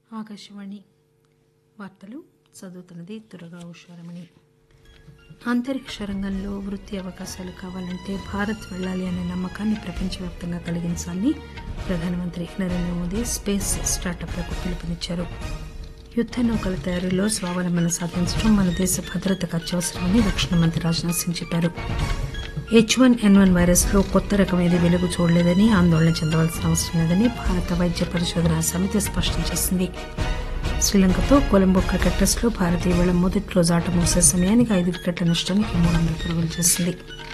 ఆకాశవాణి వార్తలు చదువుతున్నది దుర్గా ఉషారమణి అంతరిక్ష రంగంలో వృత్తి అవకాశాలు కావాలంటే భారత్ వెళ్లాలి అనే నమ్మకాన్ని ప్రపంచవ్యాప్తంగా కలిగించాలని ప్రధానమంత్రి నరేంద్ర మోదీ స్పేస్ స్టార్టప్లకు పిలుపునిచ్చారు యుద్ద నౌకల తయారీలో స్వావలంబన సాధించడం మన దేశ భద్రతకు అత్యవసరమని రక్షణ మంత్రి రాజ్నాథ్ సింగ్ చెప్పారు H one N one virus లో కొత్త రకం ఏది వెలుగు చూడలేదని ఆందోళన చెందవలసిన అవసరం లేదని భారత వైద్య పరిశోధన సమితి స్పష్టం చేసింది శ్రీలంకతో కొలంబో క్రికెట్ టెస్టులో భారత్ ఈవేళ మొదటి రోజు ఆట ముగిసే సమయానికి ఐదు వికెట్ల నష్టానికి మూడు వందల పరుగులు చేసింది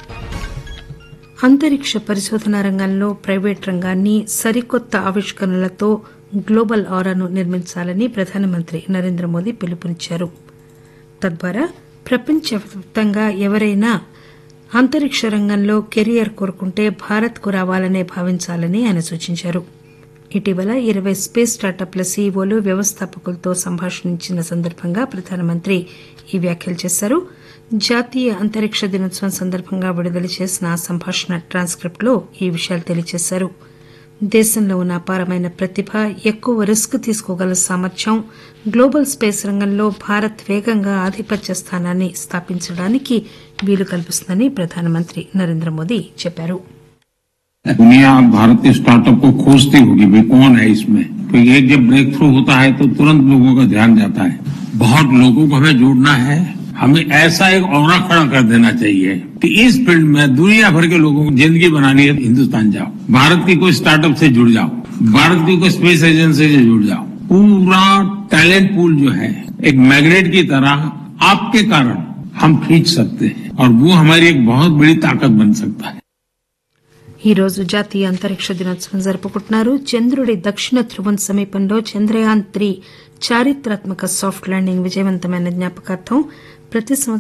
అంతరిక్ష పరిశోధన రంగంలో ప్రైవేట్ రంగాన్ని సరికొత్త ఆవిష్కరణలతో గ్లోబల్ ఆరాను నిర్మించాలని ప్రధానమంత్రి నరేంద్ర మోదీ పిలుపునిచ్చారు తద్వారా ప్రపంచవ్యాప్తంగా ఎవరైనా అంతరిక్ష రంగంలో కెరియర్ కోరుకుంటే భారత్కు రావాలనే భావించాలని ఆయన సూచించారు ఇటీవల ఇరవై స్పేస్ స్టార్టప్ల సీఈఓలు వ్యవస్థాపకులతో సంభాషించిన సందర్భంగా ప్రధానమంత్రి ఈ వ్యాఖ్యలు చేశారు జాతీయ అంతరిక్ష దినోత్సవం సందర్భంగా విడుదల చేసిన ఆ సంభాషణ ట్రాన్స్క్రిప్ట్ లో ఈ విషయాలు తెలియజేశారు దేశంలో ఉన్న అపారమైన ప్రతిభ ఎక్కువ రిస్క్ తీసుకోగల సామర్థ్యం గ్లోబల్ స్పేస్ రంగంలో భారత్ వేగంగా ఆధిపత్య స్థానాన్ని స్థాపించడానికి వీలు కల్పిస్తుందని ప్రధానమంత్రి నరేంద్ర మోదీ చెప్పారు दुनिया भारत के स्टार्टअप को खोजती होगी भाई कौन है इसमें क्योंकि एक जब ब्रेक थ्रू होता है तो तुरंत लोगों का ध्यान जाता है बहुत लोगों को हमें जोड़ना है हमें ऐसा एक और खड़ा कर देना चाहिए कि इस फील्ड में दुनिया भर के लोगों को जिंदगी बनानी है हिंदुस्तान जाओ भारत की कोई स्टार्टअप से जुड़ जाओ भारत की कोई स्पेस एजेंसी से जुड़ जाओ पूरा टैलेंट पूल जो है एक मैग्नेट की तरह आपके कारण हम खींच सकते हैं और वो हमारी एक बहुत बड़ी ताकत बन सकता है ఈ రోజు జాతీయ అంతరిక్ష దినోత్సవం జరుపుకుంటున్నారు చంద్రుడి దక్షిణ ధ్రువం సమీపంలో చంద్రయాన్ త్రీ చారిత్రాత్మక సాఫ్ట్ ల్యాండింగ్ విజయవంతమైన జ్ఞాపకార్థం ప్రతి సంవత్సరం